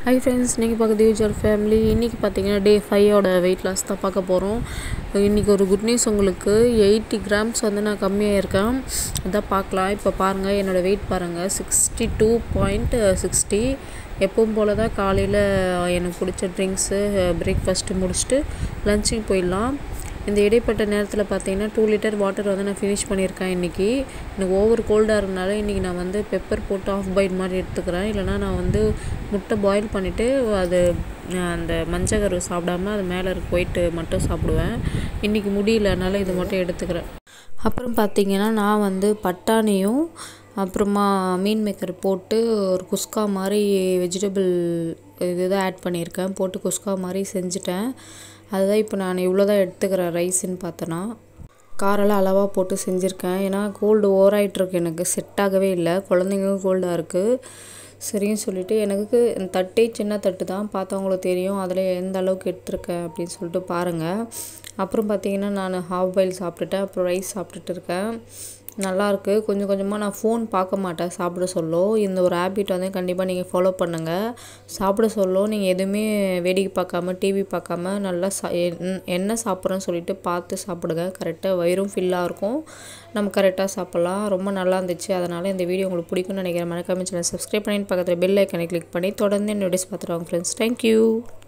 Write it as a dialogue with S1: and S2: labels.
S1: hi friends இன்றைக்கி பார்க்குறது user family இன்றைக்கி பார்த்தீங்கன்னா டே ஃபைவோட வெயிட் லாஸ் தான் பார்க்க போகிறோம் இன்றைக்கி ஒரு குட் நியூஸ் உங்களுக்கு எயிட்டி கிராம்ஸ் வந்து நான் கம்மியாக இருக்கேன் அதான் பார்க்கலாம் இப்போ பாருங்கள் என்னோடய வெயிட் பாருங்கள் சிக்ஸ்டி டூ பாயிண்ட் சிக்ஸ்டி எப்பவும் போல் தான் காலையில் எனக்கு பிடிச்ச ட்ரிங்க்ஸு பிரேக்ஃபாஸ்ட்டு முடிச்சுட்டு லஞ்சுக்கு போயிடலாம் இந்த இடைப்பட்ட நேரத்தில் பார்த்தீங்கன்னா டூ லிட்டர் வாட்டர் வந்து நான் ஃபினிஷ் பண்ணியிருக்கேன் இன்றைக்கி எனக்கு ஓவர் கோல்டாக இருந்தனால இன்றைக்கி நான் வந்து பெப்பர் போட்டு ஆஃப் பாயில் மாதிரி எடுத்துக்கிறேன் இல்லைனா நான் வந்து முட்டை பாயில் பண்ணிவிட்டு அது அந்த மஞ்சள் கரு சாப்பிடாம அது மேலே இருக்க ஒயிட்டு மட்டும் சாப்பிடுவேன் இன்றைக்கி முடியலனால இது மட்டும் எடுத்துக்கிறேன் அப்புறம் பார்த்தீங்கன்னா நான் வந்து பட்டாணியும் அப்புறமா மீன் மேக்கர் போட்டு ஒரு குஸ்கா மாதிரி வெஜிடபிள் இதுதான் ஆட் பண்ணியிருக்கேன் போட்டு குஸ்கா மாதிரி செஞ்சுட்டேன் அதுதான் இப்போ நான் இவ்வளோ தான் எடுத்துக்கிறேன் ரைஸுன்னு பார்த்தோன்னா காரெல்லாம் அளவாக போட்டு செஞ்சுருக்கேன் ஏன்னா கோல்டு ஓவராயிட்ருக்கு எனக்கு செட் ஆகவே இல்லை குழந்தைங்களும் கோல்டாக இருக்குது சரின்னு சொல்லிவிட்டு எனக்கு தட்டே சின்ன தட்டு தான் பார்த்தவங்களுக்கு தெரியும் அதில் எந்த அளவுக்கு எடுத்திருக்கேன் அப்படின்னு சொல்லிட்டு பாருங்கள் அப்புறம் பார்த்தீங்கன்னா நான் ஹாஃப் பாயில் சாப்பிட்டுட்டேன் அப்புறம் ரைஸ் சாப்பிட்டுட்டு இருக்கேன் நல்லாயிருக்கு கொஞ்சம் கொஞ்சமாக நான் ஃபோன் பார்க்க மாட்டேன் சாப்பிட சொல்லோ இந்த ஒரு ஹேபிட் வந்து கண்டிப்பாக நீங்கள் ஃபாலோ பண்ணுங்கள் சாப்பிட சொல்லோ நீங்கள் எதுவுமே வேடிக்கை பார்க்காம டிவி பார்க்காம நல்லா சா என்ன சாப்பிட்றோன்னு சொல்லிட்டு பார்த்து சாப்பிடுங்க கரெக்டாக வயிறும் ஃபில்லாக இருக்கும் நம்ம கரெக்டாக சாப்பிட்லாம் ரொம்ப நல்லா இருந்துச்சு அதனால் இந்த வீடியோ உங்களுக்கு பிடிக்கும்னு நினைக்கிறேன் மறக்காம சேனல் சப்ஸ்கிரைப் பண்ணிட்டு பக்கத்தில் பெல் ஐக்கனை கிளிக் பண்ணி தொடர்ந்து என்னோட வீடியோஸ் பார்த்துருவாங்க ஃப்ரெண்ட்ஸ் தேங்க்யூ